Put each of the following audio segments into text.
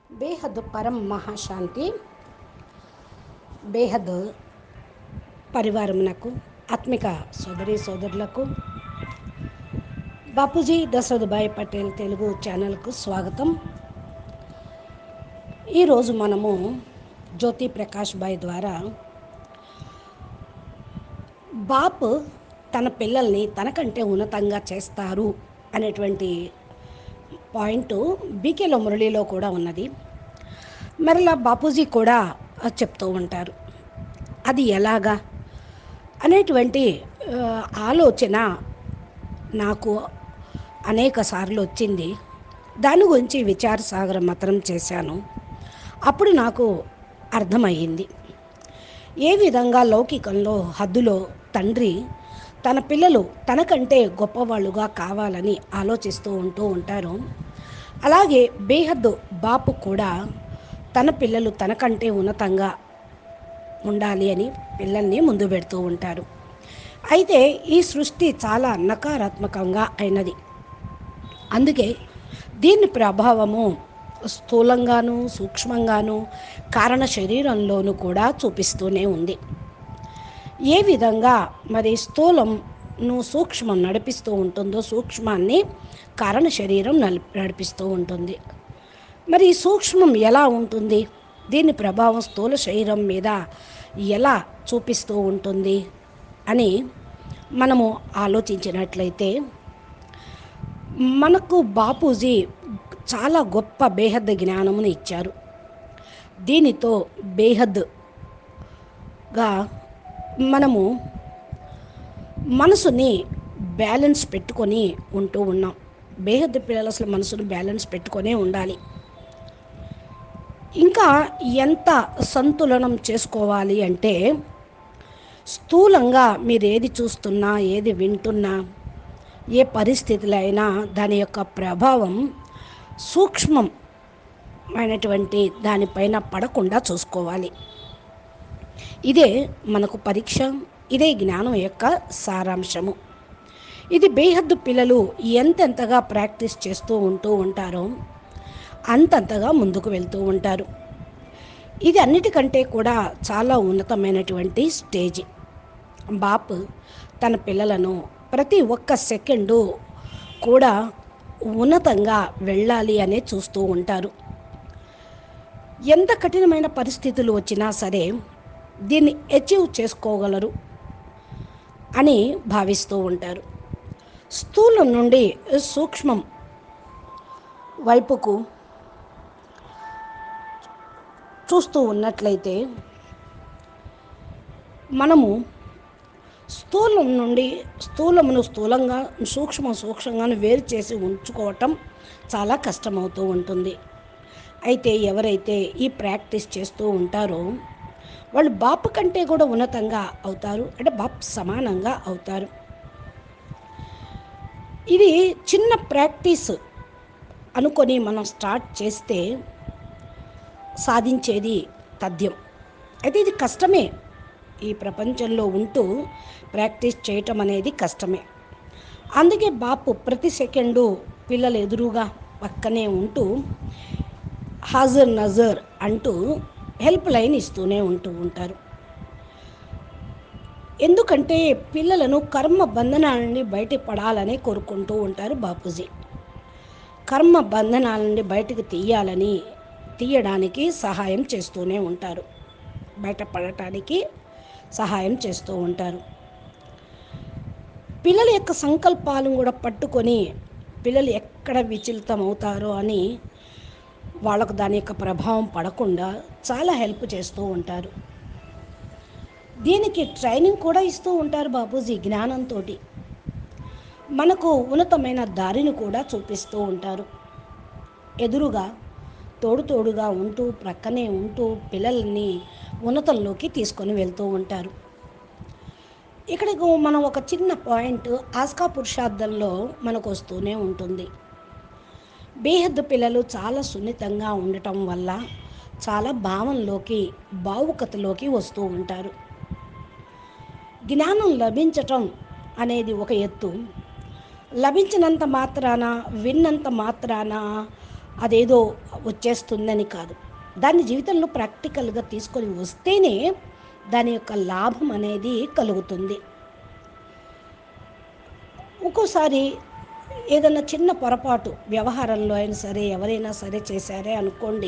బేహద్ పరం మహాశాంతి బేహద్ పరివారమునకు ఆత్మిక సోదరి సోదరులకు బాపూజీ దశరథభాయ్ పటేల్ తెలుగు ఛానల్కు స్వాగతం ఈరోజు మనము జ్యోతి ప్రకాష్ బాయ్ ద్వారా బాప్ తన పిల్లల్ని తనకంటే ఉన్నతంగా చేస్తారు అనేటువంటి పాయింట్ బీకేలో మురళిలో కూడా ఉన్నది మరలా బాపూజీ కూడా చెప్తూ ఉంటారు అది ఎలాగా అనేటువంటి ఆ, ఆలోచన నాకు అనేక సార్లు వచ్చింది దాని గురించి విచార సాగర మతనం చేశాను అప్పుడు నాకు అర్థమయ్యింది ఏ విధంగా లౌకికంలో హద్దులో తండ్రి తన పిల్లలు తనకంటే గొప్పవాళ్ళుగా కావాలని ఆలోచిస్తూ ఉంటూ ఉంటారు అలాగే బేహద్దు బాపు కూడా తన పిల్లలు తనకంటే ఉన్నతంగా ఉండాలి అని పిల్లల్ని ముందు పెడుతూ ఉంటారు అయితే ఈ సృష్టి చాలా నకారాత్మకంగా అయినది అందుకే దీని ప్రభావము స్థూలంగాను సూక్ష్మంగాను కారణ శరీరంలోనూ కూడా చూపిస్తూనే ఉంది ఏ విధంగా మరి స్థూలంను సూక్ష్మం నడిపిస్తూ ఉంటుందో సూక్ష్మాన్ని కారణ శరీరం నలి- నడిపిస్తూ ఉంటుంది మరి ఈ సూక్ష్మం ఎలా ఉంటుంది దీని ప్రభావం స్థూల శరీరం మీద ఎలా చూపిస్తూ ఉంటుంది అని మనము ఆలోచించినట్లయితే మనకు బాపూజీ చాలా గొప్ప బేహద్ జ్ఞానమును ఇచ్చారు దీనితో బేహద్గా మనము మనసుని బ్యాలెన్స్ పెట్టుకొని ఉంటూ ఉన్నాం బేహద్దు పిల్లలు అసలు మనసును బ్యాలెన్స్ పెట్టుకొనే ఉండాలి ఇంకా ఎంత సంతులనం చేసుకోవాలి అంటే స్థూలంగా మీరు ఏది చూస్తున్నా ఏది వింటున్నా ఏ పరిస్థితులు అయినా దాని యొక్క ప్రభావం సూక్ష్మమైనటువంటి దానిపైన పడకుండా చూసుకోవాలి ఇదే మనకు పరీక్ష ఇదే జ్ఞానం యొక్క సారాంశము ఇది బేహద్దు పిల్లలు ఎంతెంతగా ప్రాక్టీస్ చేస్తూ ఉంటూ ఉంటారో అంతంతగా ముందుకు వెళ్తూ ఉంటారు ఇది అన్నిటికంటే కూడా చాలా ఉన్నతమైనటువంటి స్టేజ్ బాప్ తన పిల్లలను ప్రతి ఒక్క సెకండు కూడా ఉన్నతంగా వెళ్ళాలి అనే చూస్తూ ఉంటారు ఎంత కఠినమైన పరిస్థితులు వచ్చినా సరే దీన్ని అచీవ్ చేసుకోగలరు అని భావిస్తూ ఉంటారు స్థూలం నుండి సూక్ష్మం వైపుకు చూస్తూ ఉన్నట్లయితే మనము స్థూలం నుండి స్థూలమును స్థూలంగా సూక్ష్మ సూక్ష్మంగా వేరు చేసి ఉంచుకోవటం చాలా కష్టమవుతూ ఉంటుంది అయితే ఎవరైతే ఈ ప్రాక్టీస్ చేస్తూ ఉంటారో వాళ్ళు బాపు కంటే కూడా ఉన్నతంగా అవుతారు అంటే బాప్ సమానంగా అవుతారు ఇది చిన్న ప్రాక్టీస్ అనుకొని మనం స్టార్ట్ చేస్తే సాధించేది తథ్యం అయితే ఇది కష్టమే ఈ ప్రపంచంలో ఉంటూ ప్రాక్టీస్ చేయటం అనేది కష్టమే అందుకే బాపు ప్రతి సెకండు పిల్లలు ఎదురుగా పక్కనే ఉంటూ హాజర్ నజర్ అంటూ హెల్ప్ లైన్ ఇస్తూనే ఉంటూ ఉంటారు ఎందుకంటే పిల్లలను కర్మ బంధనాల నుండి బయటపడాలని కోరుకుంటూ ఉంటారు బాపూజీ కర్మ బంధనాల నుండి బయటకు తీయాలని తీయడానికి సహాయం చేస్తూనే ఉంటారు బయటపడటానికి సహాయం చేస్తూ ఉంటారు పిల్లల యొక్క సంకల్పాలను కూడా పట్టుకొని పిల్లలు ఎక్కడ విచలితం అవుతారో అని వాళ్ళకు దాని యొక్క ప్రభావం పడకుండా చాలా హెల్ప్ చేస్తూ ఉంటారు దీనికి ట్రైనింగ్ కూడా ఇస్తూ ఉంటారు బాపూజీ జ్ఞానంతో మనకు ఉన్నతమైన దారిని కూడా చూపిస్తూ ఉంటారు ఎదురుగా తోడు తోడుగా ఉంటూ ప్రక్కనే ఉంటూ పిల్లల్ని ఉన్నతంలోకి తీసుకొని వెళ్తూ ఉంటారు ఇక్కడికి మనం ఒక చిన్న పాయింట్ ఆస్కా పురుషార్థంలో మనకు వస్తూనే ఉంటుంది బేహద్దు పిల్లలు చాలా సున్నితంగా ఉండటం వల్ల చాలా భావంలోకి భావుకతలోకి వస్తూ ఉంటారు జ్ఞానం లభించటం అనేది ఒక ఎత్తు లభించినంత మాత్రాన విన్నంత మాత్రాన అదేదో వచ్చేస్తుందని కాదు దాన్ని జీవితంలో ప్రాక్టికల్గా తీసుకొని వస్తేనే దాని యొక్క లాభం అనేది కలుగుతుంది ఒక్కోసారి ఏదైనా చిన్న పొరపాటు వ్యవహారంలో అయినా సరే ఎవరైనా సరే చేశారే అనుకోండి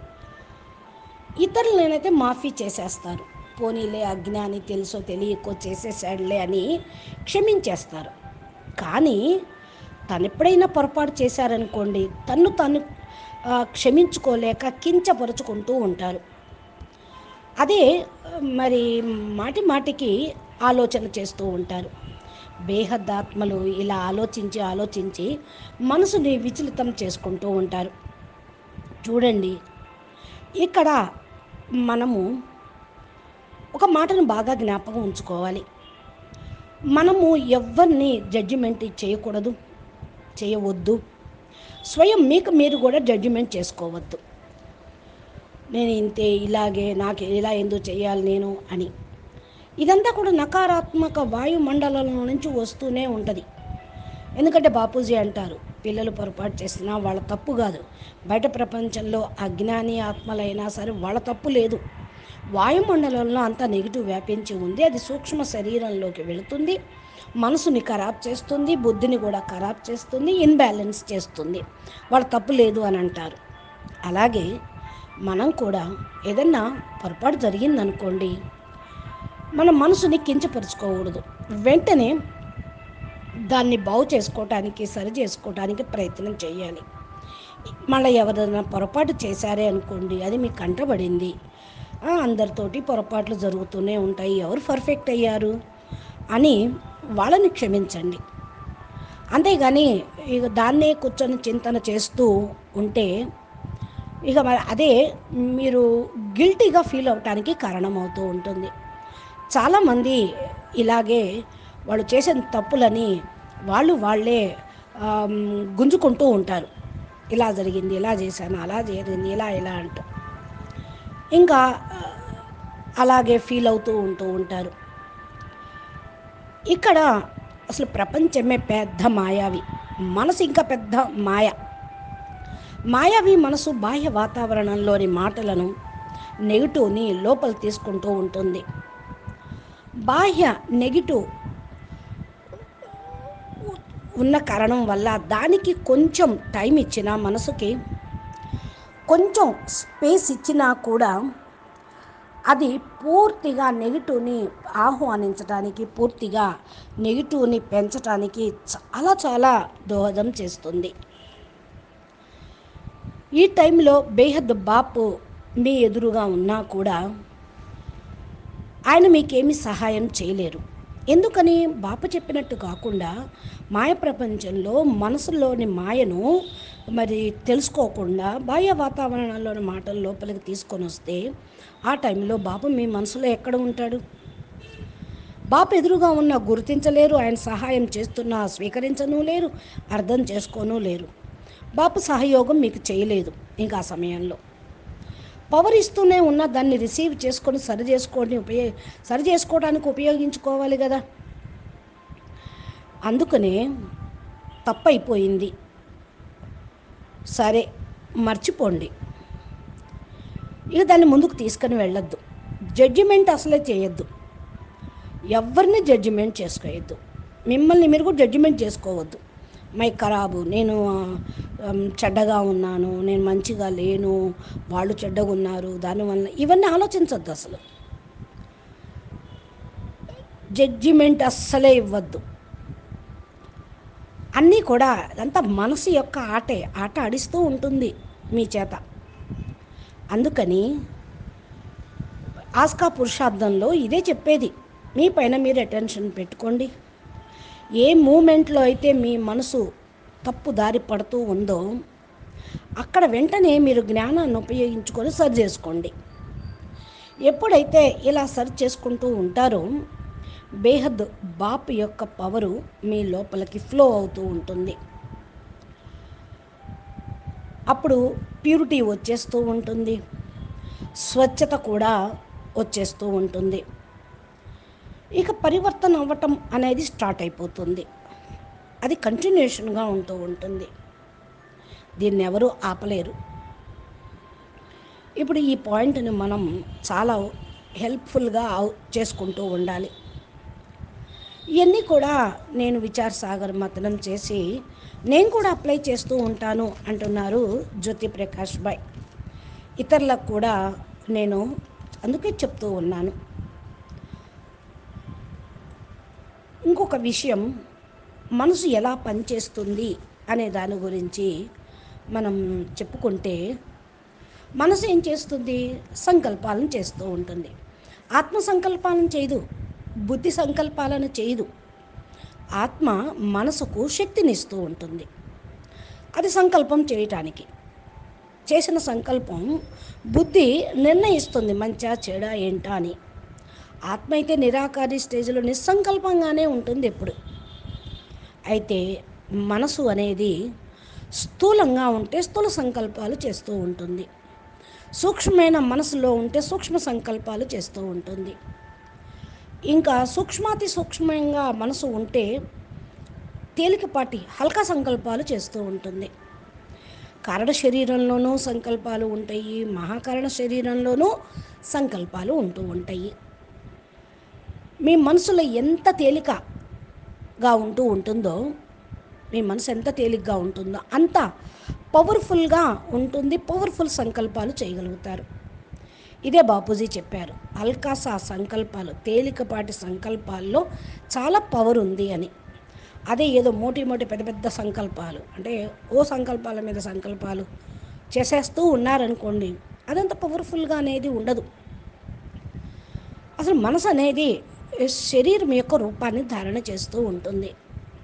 ఇతరులనైతే మాఫీ చేసేస్తారు పోనీలే అజ్ఞాని తెలుసో తెలియకో చేసేసాడులే అని క్షమించేస్తారు కానీ తను ఎప్పుడైనా పొరపాటు చేశారనుకోండి తన్ను తను ఆ, క్షమించుకోలేక కించపరుచుకుంటూ ఉంటారు అదే మరి మాటి మాటికి ఆలోచన చేస్తూ ఉంటారు బేహద్దాత్మలు ఇలా ఆలోచించి ఆలోచించి మనసుని విచలితం చేసుకుంటూ ఉంటారు చూడండి ఇక్కడ మనము ఒక మాటను బాగా జ్ఞాపకం ఉంచుకోవాలి మనము ఎవరిని జడ్జిమెంట్ చేయకూడదు చేయవద్దు స్వయం మీకు మీరు కూడా జడ్జిమెంట్ చేసుకోవద్దు నేను ఇంతే ఇలాగే నాకు ఇలా ఎందుకు చేయాలి నేను అని ఇదంతా కూడా నకారాత్మక వాయుమండలం నుంచి వస్తూనే ఉంటుంది ఎందుకంటే బాపూజీ అంటారు పిల్లలు పొరపాటు చేసినా వాళ్ళ తప్పు కాదు బయట ప్రపంచంలో అజ్ఞాని ఆత్మలైనా సరే వాళ్ళ తప్పు లేదు వాయుమండలంలో అంతా నెగిటివ్ వ్యాపించి ఉంది అది సూక్ష్మ శరీరంలోకి వెళుతుంది మనసుని ఖరాబ్ చేస్తుంది బుద్ధిని కూడా ఖరాబ్ చేస్తుంది ఇన్బ్యాలెన్స్ చేస్తుంది వాళ్ళ తప్పు లేదు అని అంటారు అలాగే మనం కూడా ఏదన్నా పొరపాటు జరిగిందనుకోండి మన మనసుని కించపరుచుకోకూడదు వెంటనే దాన్ని బాగు చేసుకోవటానికి సరి చేసుకోవటానికి ప్రయత్నం చేయాలి మళ్ళీ ఎవరైనా పొరపాటు చేశారే అనుకోండి అది మీకు కంటబడింది ఆ, అందరితోటి పొరపాట్లు జరుగుతూనే ఉంటాయి ఎవరు పర్ఫెక్ట్ అయ్యారు అని వాళ్ళని క్షమించండి అంతేగాని ఇక దాన్నే కూర్చొని చింతన చేస్తూ ఉంటే ఇక మరి అదే మీరు గిల్టీగా ఫీల్ అవటానికి కారణమవుతూ ఉంటుంది చాలామంది ఇలాగే వాళ్ళు చేసిన తప్పులని వాళ్ళు వాళ్ళే ఆమ్, గుంజుకుంటూ ఉంటారు ఇలా జరిగింది ఇలా చేశాను అలా జరిగింది ఇలా ఇలా అంటూ ఇంకా ఆ, అలాగే ఫీల్ అవుతూ ఉంటూ ఉంటారు ఇక్కడ అసలు ప్రపంచమే పెద్ద మాయావి మనసు ఇంకా పెద్ద మాయ మాయావి మనసు బాహ్య వాతావరణంలోని మాటలను నెగిటివ్ని లోపల తీసుకుంటూ ఉంటుంది బాహ్య నెగిటివ్ ఉన్న కారణం వల్ల దానికి కొంచెం టైం ఇచ్చినా మనసుకి కొంచెం స్పేస్ ఇచ్చినా కూడా అది పూర్తిగా నెగిటివ్ని ఆహ్వానించడానికి పూర్తిగా నెగిటివ్ని పెంచడానికి చాలా చాలా దోహదం చేస్తుంది ఈ టైంలో బేహద్ బాపు మీ ఎదురుగా ఉన్నా కూడా ఆయన మీకేమీ సహాయం చేయలేరు ఎందుకని బాప చెప్పినట్టు కాకుండా మాయ ప్రపంచంలో మనసులోని మాయను మరి తెలుసుకోకుండా బాహ్య వాతావరణంలోని మాటలు లోపలికి తీసుకొని వస్తే ఆ టైంలో బాబు మీ మనసులో ఎక్కడ ఉంటాడు బాపు ఎదురుగా ఉన్న గుర్తించలేరు ఆయన సహాయం చేస్తున్నా స్వీకరించను లేరు అర్థం చేసుకోను లేరు బాపు సహయోగం మీకు చేయలేదు ఇంకా ఆ సమయంలో పవర్ ఇస్తూనే ఉన్న దాన్ని రిసీవ్ చేసుకొని సరి చేసుకోవడం ఉపయోగ సరి చేసుకోవడానికి ఉపయోగించుకోవాలి కదా అందుకనే తప్పైపోయింది సరే మర్చిపోండి ఇక దాన్ని ముందుకు తీసుకొని వెళ్ళొద్దు జడ్జిమెంట్ అసలే చేయొద్దు ఎవరిని జడ్జిమెంట్ చేసుకోవద్దు మిమ్మల్ని మీరు కూడా జడ్జిమెంట్ చేసుకోవద్దు మై ఖరాబు నేను ఆ, చెడ్డగా ఉన్నాను నేను మంచిగా లేను వాళ్ళు చెడ్డగా ఉన్నారు దానివల్ల ఇవన్నీ ఆలోచించొద్దు అసలు జడ్జిమెంట్ అస్సలే ఇవ్వద్దు అన్నీ కూడా అదంతా మనసు యొక్క ఆటే ఆట ఆడిస్తూ ఉంటుంది మీ చేత అందుకని ఆస్కా పురుషార్థంలో ఇదే చెప్పేది మీ పైన మీరు అటెన్షన్ పెట్టుకోండి ఏ మూమెంట్లో అయితే మీ మనసు తప్పు దారి పడుతూ ఉందో అక్కడ వెంటనే మీరు జ్ఞానాన్ని ఉపయోగించుకొని సరి చేసుకోండి ఎప్పుడైతే ఇలా సరి చేసుకుంటూ ఉంటారో బేహద్ బాప్ యొక్క పవరు మీ లోపలికి ఫ్లో అవుతూ ఉంటుంది అప్పుడు ప్యూరిటీ వచ్చేస్తూ ఉంటుంది స్వచ్ఛత కూడా వచ్చేస్తూ ఉంటుంది ఇక పరివర్తన అవ్వటం అనేది స్టార్ట్ అయిపోతుంది అది కంటిన్యూషన్గా ఉంటూ ఉంటుంది దీన్ని ఎవరూ ఆపలేరు ఇప్పుడు ఈ పాయింట్ని మనం చాలా హెల్ప్ఫుల్గా అవ్- చేసుకుంటూ ఉండాలి ఇవన్నీ కూడా నేను విచార్ సాగర్ మతనం చేసి నేను కూడా అప్లై చేస్తూ ఉంటాను అంటున్నారు జ్యోతి ప్రకాష్ బాయ్ ఇతరులకు కూడా నేను అందుకే చెప్తూ ఉన్నాను ఇంకొక విషయం మనసు ఎలా పనిచేస్తుంది అనే దాని గురించి మనం చెప్పుకుంటే మనసు ఏం చేస్తుంది సంకల్పాలను చేస్తూ ఉంటుంది ఆత్మ సంకల్పాలను చేయదు బుద్ధి సంకల్పాలను చేయదు ఆత్మ మనసుకు శక్తినిస్తూ ఉంటుంది అది సంకల్పం చేయటానికి చేసిన సంకల్పం బుద్ధి నిర్ణయిస్తుంది మంచా చెడా ఏంటా అని ఆత్మ అయితే నిరాకారి స్టేజ్లో నిస్సంకల్పంగానే ఉంటుంది ఎప్పుడు అయితే మనసు అనేది స్థూలంగా ఉంటే స్థూల సంకల్పాలు చేస్తూ ఉంటుంది సూక్ష్మమైన మనసులో ఉంటే సూక్ష్మ సంకల్పాలు చేస్తూ ఉంటుంది ఇంకా సూక్ష్మాతి సూక్ష్మంగా మనసు ఉంటే తేలికపాటి హల్కా సంకల్పాలు చేస్తూ ఉంటుంది కారణ శరీరంలోనూ సంకల్పాలు ఉంటాయి మహాకారణ శరీరంలోనూ సంకల్పాలు ఉంటూ ఉంటాయి మీ మనసులో ఎంత తేలికగా ఉంటూ ఉంటుందో మీ మనసు ఎంత తేలిగ్గా ఉంటుందో అంత పవర్ఫుల్గా ఉంటుంది పవర్ఫుల్ సంకల్పాలు చేయగలుగుతారు ఇదే బాపూజీ చెప్పారు అల్కాసా సంకల్పాలు తేలికపాటి సంకల్పాల్లో చాలా పవర్ ఉంది అని అదే ఏదో మోటి మోటి పెద్ద పెద్ద సంకల్పాలు అంటే ఓ సంకల్పాల మీద సంకల్పాలు చేసేస్తూ ఉన్నారనుకోండి అదంత పవర్ఫుల్గా అనేది ఉండదు అసలు మనసు అనేది శరీరం యొక్క రూపాన్ని ధారణ చేస్తూ ఉంటుంది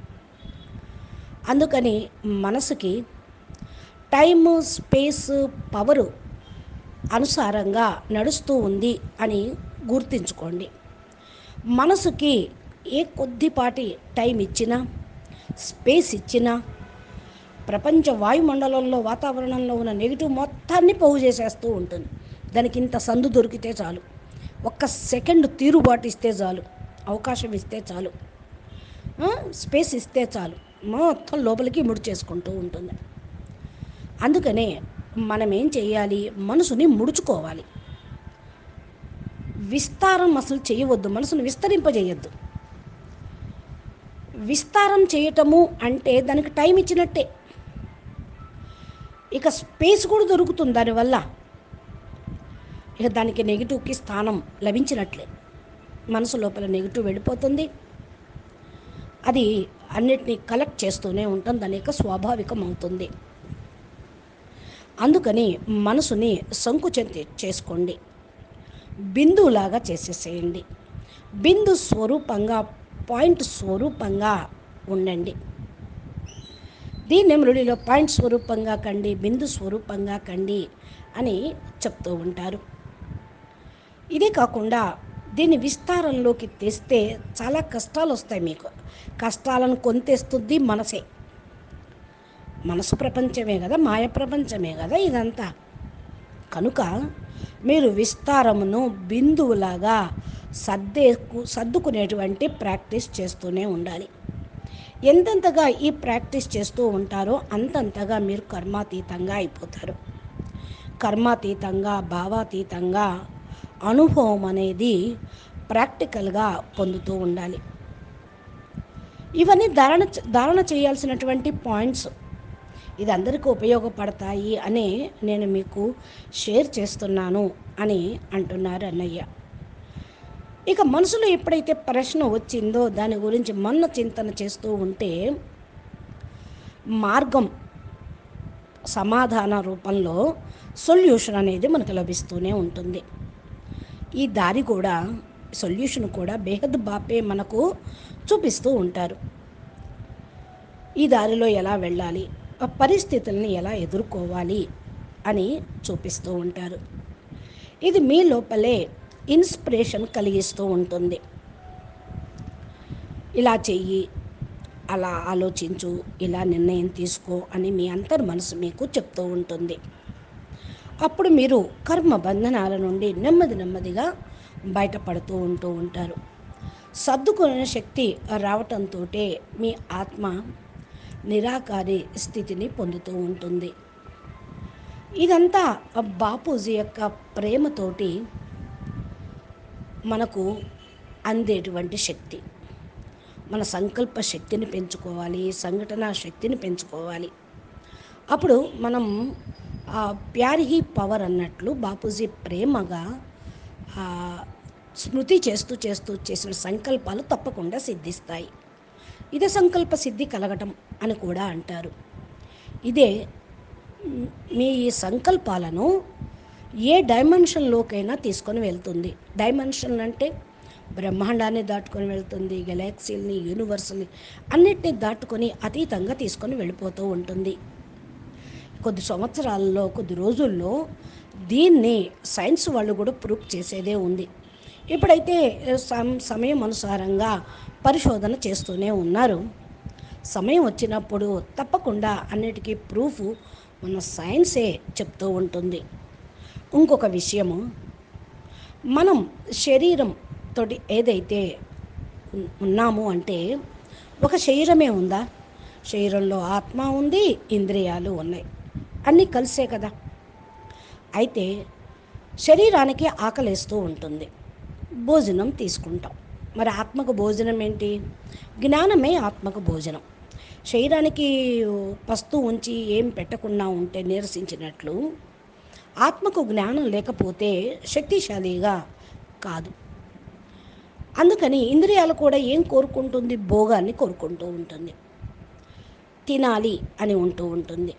అందుకని మనసుకి టైము స్పేస్ పవరు అనుసారంగా నడుస్తూ ఉంది అని గుర్తించుకోండి మనసుకి ఏ కొద్దిపాటి టైం ఇచ్చినా స్పేస్ ఇచ్చినా ప్రపంచ వాయుమండలంలో వాతావరణంలో ఉన్న నెగిటివ్ మొత్తాన్ని పోగు చేసేస్తూ ఉంటుంది దానికి ఇంత సందు దొరికితే చాలు ఒక్క సెకండ్ తీరుబాటు ఇస్తే చాలు అవకాశం ఇస్తే చాలు ఆ, స్పేస్ ఇస్తే చాలు మొత్తం లోపలికి ముడి చేసుకుంటూ ఉంటుంది అందుకనే మనం ఏం చేయాలి మనసుని ముడుచుకోవాలి విస్తారం అసలు చేయవద్దు మనసును విస్తరింపజేయద్దు విస్తారం చేయటము అంటే దానికి టైం ఇచ్చినట్టే ఇక స్పేస్ కూడా దొరుకుతుంది దానివల్ల ఇక దానికి నెగిటివ్కి స్థానం లభించినట్లే మనసు లోపల నెగిటివ్ వెళ్ళిపోతుంది అది అన్నిటినీ కలెక్ట్ చేస్తూనే ఉంటుంది దాని యొక్క స్వాభావికం అవుతుంది అందుకని మనసుని సంకుచం చే- చేసుకోండి బిందువులాగా చేసేసేయండి బిందు స్వరూపంగా పాయింట్ స్వరూపంగా ఉండండి దీన్ని మృడిలో పాయింట్ స్వరూపంగా కండి బిందు స్వరూపంగా కండి అని చెప్తూ ఉంటారు ఇదే కాకుండా దీన్ని విస్తారంలోకి తెస్తే చాలా కష్టాలు వస్తాయి మీకు కష్టాలను కొంతేస్తుంది మనసే మనసు ప్రపంచమే కదా మాయ ప్రపంచమే కదా ఇదంతా కనుక మీరు విస్తారమును బిందువులాగా సర్దేకు సర్దుకునేటువంటి ప్రాక్టీస్ చేస్తూనే ఉండాలి ఎంతెంతగా ఈ ప్రాక్టీస్ చేస్తూ ఉంటారో అంతంతగా మీరు కర్మాతీతంగా అయిపోతారు కర్మాతీతంగా భావాతీతంగా అనుభవం అనేది ప్రాక్టికల్గా పొందుతూ ఉండాలి ఇవన్నీ ధారణ ధారణ చేయాల్సినటువంటి పాయింట్స్ ఇది అందరికీ ఉపయోగపడతాయి అని నేను మీకు షేర్ చేస్తున్నాను అని అంటున్నారు అన్నయ్య ఇక మనసులో ఎప్పుడైతే ప్రశ్న వచ్చిందో దాని గురించి మన్న చింతన చేస్తూ ఉంటే మార్గం సమాధాన రూపంలో సొల్యూషన్ అనేది మనకు లభిస్తూనే ఉంటుంది ఈ దారి కూడా సొల్యూషన్ కూడా బేహద్ బాపే మనకు చూపిస్తూ ఉంటారు ఈ దారిలో ఎలా వెళ్ళాలి ఆ పరిస్థితుల్ని ఎలా ఎదుర్కోవాలి అని చూపిస్తూ ఉంటారు ఇది మీ లోపలే ఇన్స్పిరేషన్ కలిగిస్తూ ఉంటుంది ఇలా చెయ్యి అలా ఆలోచించు ఇలా నిర్ణయం తీసుకో అని మీ అంతర్ మనసు మీకు చెప్తూ ఉంటుంది అప్పుడు మీరు కర్మ బంధనాల నుండి నెమ్మది నెమ్మదిగా బయటపడుతూ ఉంటూ ఉంటారు సర్దుకునే శక్తి రావటంతో మీ ఆత్మ నిరాకారి స్థితిని పొందుతూ ఉంటుంది ఇదంతా ఆ బాపూజీ యొక్క ప్రేమతోటి మనకు అందేటువంటి శక్తి మన సంకల్ప శక్తిని పెంచుకోవాలి సంఘటన శక్తిని పెంచుకోవాలి అప్పుడు మనం ఆ ప్యార్ హీ పవర్ అన్నట్లు బాపూజీ ప్రేమగా ఆ, స్మృతి చేస్తూ చేస్తూ చేసిన సంకల్పాలు తప్పకుండా సిద్ధిస్తాయి ఇదే సంకల్ప సిద్ధి కలగటం అని కూడా అంటారు ఇదే మ్, మీ సంకల్పాలను ఏ డైమెన్షన్లోకైనా తీసుకొని వెళ్తుంది డైమెన్షన్ అంటే బ్రహ్మాండాన్ని దాటుకొని వెళ్తుంది గెలాక్సీల్ని యూనివర్స్ని అన్నిటిని దాటుకొని అతీతంగా తీసుకొని వెళ్ళిపోతూ ఉంటుంది కొద్ది సంవత్సరాల్లో కొద్ది రోజుల్లో దీన్ని సైన్స్ వాళ్ళు కూడా ప్రూఫ్ చేసేదే ఉంది ఇప్పుడైతే సమ- సమయం అనుసారంగా పరిశోధన చేస్తూనే ఉన్నారు సమయం వచ్చినప్పుడు తప్పకుండా అన్నిటికీ ప్రూఫ్ మన సైన్సే చెప్తూ ఉంటుంది ఇంకొక విషయము మనం శరీరం తోటి ఏదైతే ఉన్- ఉన్నాము అంటే ఒక శరీరమే ఉందా శరీరంలో ఆత్మ ఉంది ఇంద్రియాలు ఉన్నాయి అన్నీ కలిసే కదా అయితే శరీరానికి ఆకలేస్తూ ఉంటుంది భోజనం తీసుకుంటాం మరి ఆత్మకు భోజనం ఏంటి జ్ఞానమే ఆత్మకు భోజనం శరీరానికి పస్తు ఉంచి ఏం పెట్టకుండా ఉంటే నీరసించినట్లు ఆత్మకు జ్ఞానం లేకపోతే శక్తిశాలిగా కాదు అందుకని ఇంద్రియాలు కూడా ఏం కోరుకుంటుంది భోగాన్ని కోరుకుంటూ ఉంటుంది తినాలి అని ఉంటూ ఉంటుంది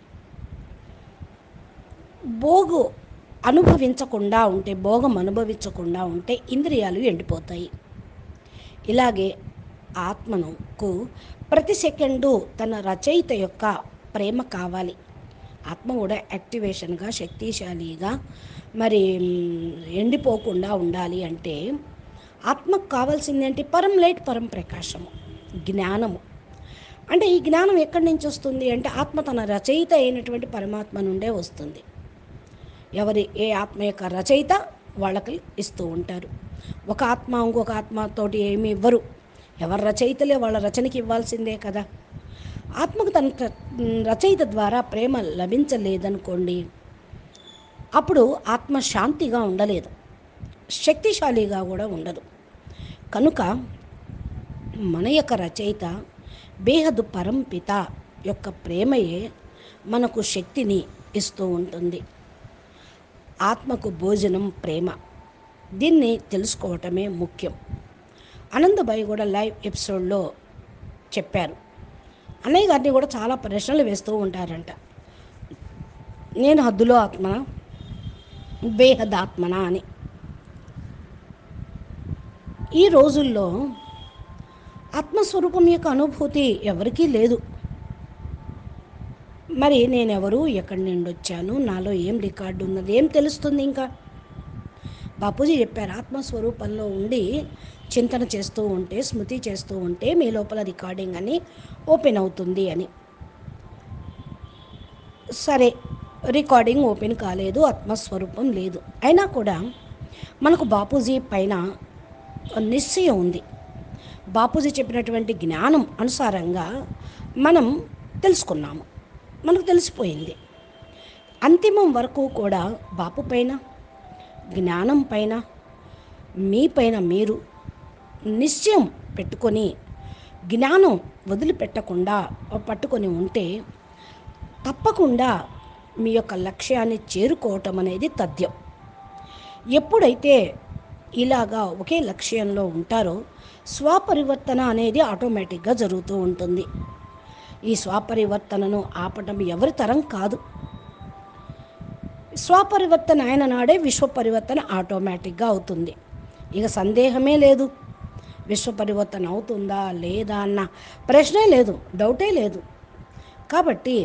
భోగు అనుభవించకుండా ఉంటే భోగం అనుభవించకుండా ఉంటే ఇంద్రియాలు ఎండిపోతాయి ఇలాగే ఆత్మనుకు ప్రతి సెకండు తన రచయిత యొక్క ప్రేమ కావాలి ఆత్మ కూడా యాక్టివేషన్గా శక్తిశాలిగా మరి మ్, ఎండిపోకుండా ఉండాలి అంటే ఆత్మకు కావాల్సింది ఏంటి పరం లైట్ పరం ప్రకాశము జ్ఞానము అంటే ఈ జ్ఞానం ఎక్కడి నుంచి వస్తుంది అంటే ఆత్మ తన రచయిత అయినటువంటి పరమాత్మ నుండే వస్తుంది ఎవరి ఏ ఆత్మ యొక్క రచయిత వాళ్ళకి ఇస్తూ ఉంటారు ఒక ఆత్మ ఇంకొక ఆత్మతోటి ఏమి ఇవ్వరు ఎవరి రచయితలే వాళ్ళ రచనకి ఇవ్వాల్సిందే కదా ఆత్మకు తన ర- రచయిత ద్వారా ప్రేమ లభించలేదనుకోండి అప్పుడు ఆత్మ శాంతిగా ఉండలేదు శక్తిశాలిగా కూడా ఉండదు కనుక మన యొక్క రచయిత బేహదు పరంపిత యొక్క ప్రేమయే మనకు శక్తిని ఇస్తూ ఉంటుంది ఆత్మకు భోజనం ప్రేమ దీన్ని తెలుసుకోవటమే ముఖ్యం ఆనందబాయి కూడా లైవ్ ఎపిసోడ్లో చెప్పారు అన్నయ్య గారిని కూడా చాలా ప్రశ్నలు వేస్తూ ఉంటారంట నేను హద్దులో ఆత్మనా బేహద్ ఆత్మనా అని ఈ రోజుల్లో ఆత్మస్వరూపం యొక్క అనుభూతి ఎవరికీ లేదు మరి నేనెవరు ఎక్కడి నుండి వచ్చాను నాలో ఏం రికార్డు ఉన్నది ఏం తెలుస్తుంది ఇంకా బాపూజీ చెప్పారు ఆత్మస్వరూపంలో ఉండి చింతన చేస్తూ ఉంటే స్మృతి చేస్తూ ఉంటే మీ లోపల రికార్డింగ్ అని ఓపెన్ అవుతుంది అని సరే రికార్డింగ్ ఓపెన్ కాలేదు ఆత్మస్వరూపం లేదు అయినా కూడా మనకు బాపూజీ పైన నిశ్చయం ఉంది బాపూజీ చెప్పినటువంటి జ్ఞానం అనుసారంగా మనం తెలుసుకున్నాము మనకు తెలిసిపోయింది అంతిమం వరకు కూడా బాపు పైన జ్ఞానం పైన మీ పైన మీరు నిశ్చయం పెట్టుకొని జ్ఞానం వదిలిపెట్టకుండా పట్టుకొని ఉంటే తప్పకుండా మీ యొక్క లక్ష్యాన్ని చేరుకోవటం అనేది తథ్యం ఎప్పుడైతే ఇలాగా ఒకే లక్ష్యంలో ఉంటారో స్వపరివర్తన అనేది ఆటోమేటిక్గా జరుగుతూ ఉంటుంది ఈ స్వపరివర్తనను ఆపటం ఎవరి తరం కాదు స్వపరివర్తన అయిన నాడే విశ్వ పరివర్తన ఆటోమేటిక్గా అవుతుంది ఇక సందేహమే లేదు విశ్వ పరివర్తన అవుతుందా లేదా అన్న ప్రశ్నే లేదు డౌటే లేదు కాబట్టి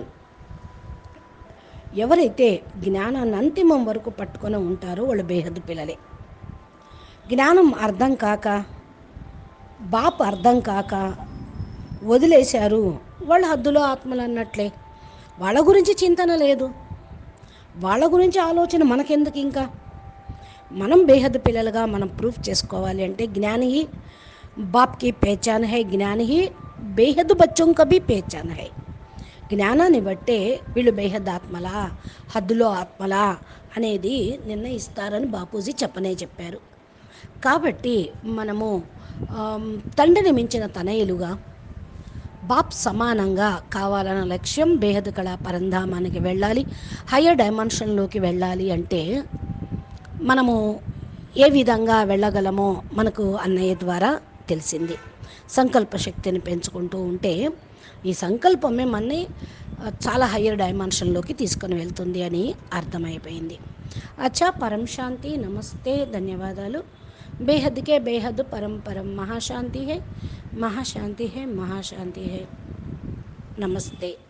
ఎవరైతే జ్ఞానాన్ని అంతిమం వరకు పట్టుకొని ఉంటారో వాళ్ళు బేహద్దు పిల్లలే జ్ఞానం అర్థం కాక బాపు అర్థం కాక వదిలేశారు వాళ్ళ హద్దులో ఆత్మలు అన్నట్లే వాళ్ళ గురించి చింతన లేదు వాళ్ళ గురించి ఆలోచన మనకెందుకు ఇంకా మనం బేహద్ పిల్లలుగా మనం ప్రూఫ్ చేసుకోవాలి అంటే జ్ఞాని ही बाप की पहचान है ज्ञान ही बेहद बच्चों का भी पहचान है జ్ఞానాన్ని బట్టే వీళ్ళు బేహద్ ఆత్మలా హద్దులో ఆత్మలా అనేది నిర్ణయిస్తారని బాపూజీ చెప్పనే చెప్పారు కాబట్టి మనము ఆమ్, తండ్రిని మించిన తనయులుగా బాప్ సమానంగా కావాలన్న లక్ష్యం బేహద్ కళా పరంధామానికి వెళ్ళాలి హయ్యర్ డైమెన్షన్లోకి వెళ్ళాలి అంటే మనము ఏ విధంగా వెళ్ళగలమో మనకు అన్నయ్య ద్వారా తెలిసింది సంకల్ప శక్తిని పెంచుకుంటూ ఉంటే ఈ సంకల్పమే మనని ఆ, చాలా హయ్యర్ డైమెన్షన్లోకి తీసుకొని వెళ్తుంది అని అర్థమైపోయింది అచ్చా పరం శాంతి నమస్తే ధన్యవాదాలు బేహద్కే బేహద్ పరం పరం మహాశాంతి హే మహాశాంతి హే మహాశాంతి హే నమస్తే